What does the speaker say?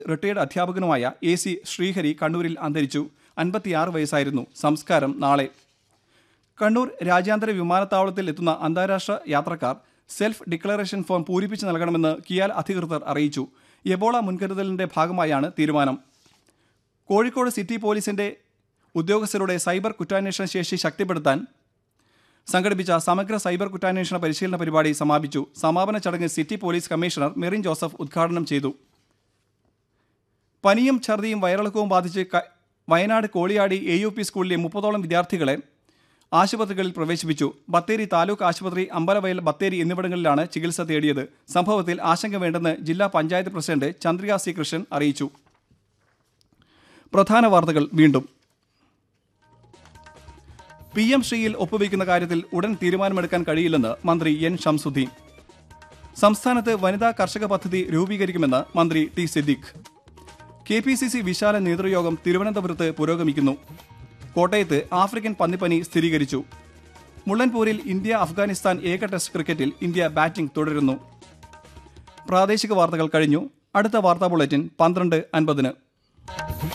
retired അധ്യാപകനുമായ A C Srihari കണ്ണൂരിൽ അന്തരിച്ചു അൻപത്തിയാറ് വയസ്സായിരുന്നു സംസ്കാരം നാളെ കണ്ണൂർ രാജ്യാന്തര വിമാനത്താവളത്തിൽ എത്തുന്ന അന്താരാഷ്ട്ര യാത്രക്കാർ സെൽഫ് ഡിക്ലറേഷൻ ഫോം പൂരിപ്പിച്ച് നൽകണമെന്ന് കിയാൽ അധികൃതർ അറിയിച്ചു എബോള മുൻകരുതലിന്റെ ഭാഗമായാണ് തീരുമാനം കോഴിക്കോട് സിറ്റി പോലീസിന്റെ ഉദ്യോഗസ്ഥരുടെ സൈബർ കുറ്റാന്വേഷണ ശേഷി ശക്തിപ്പെടുത്താൻ സംഘടിപ്പിച്ച സമഗ്ര സൈബർ കുറ്റാന്വേഷണ പരിശീലന പരിപാടി സമാപിച്ചു സമാപന ചടങ്ങ് city police commissioner Merin Joseph ഉദ്ഘാടനം ചെയ്തു പനിയും ഛർദിയും വയറിളക്കവും ബാധിച്ച് ക- Wayanad Koliyadi A U P സ്കൂളിലെ മുപ്പതോളം വിദ്യാർത്ഥികളെ ആശുപത്രികളിൽ പ്രവേശിപ്പിച്ചു ബത്തേരി താലൂക്ക് ആശുപത്രി അമ്പലവയൽ ബത്തേരി എന്നിവിടങ്ങളിലാണ് ചികിത്സ തേടിയത് സംഭവത്തിൽ ആശങ്ക വേണ്ടെന്ന് ജില്ലാ പഞ്ചായത്ത് പ്രസിഡന്റ് ചന്ദ്രിക സി കൃഷ്ണൻ അറിയിച്ചു പ്രധാന വാർത്തകൾ വീണ്ടും പി എം ശ്രീയിൽ ഒപ്പുവയ്ക്കുന്ന കാര്യത്തിൽ ഉടൻ തീരുമാനമെടുക്കാൻ കഴിയില്ലെന്ന് മന്ത്രി എൻ ഷംസുദ്ദീൻ സംസ്ഥാനത്ത് വനിതാ കർഷക പദ്ധതി രൂപീകരിക്കുമെന്ന് മന്ത്രി T Siddique K P C C വിശാല നേതൃയോഗം തിരുവനന്തപുരത്ത് പുരോഗമിക്കുന്നു കോട്ടയത്ത് ആഫ്രിക്കൻ പന്നിപ്പനി സ്ഥിരീകരിച്ചു മുള്ളൻപൂരിൽ ഇന്ത്യ അഫ്ഗാനിസ്ഥാൻ ഏക ടെസ്റ്റ് ക്രിക്കറ്റിൽ ഇന്ത്യ ബാറ്റിംഗ് തുടരുന്നു പ്രാദേശിക വാർത്തകൾ കഴിഞ്ഞു അടുത്ത വാർത്താ ബുള്ളറ്റിൻ പന്ത്രണ്ട് അൻപതിന്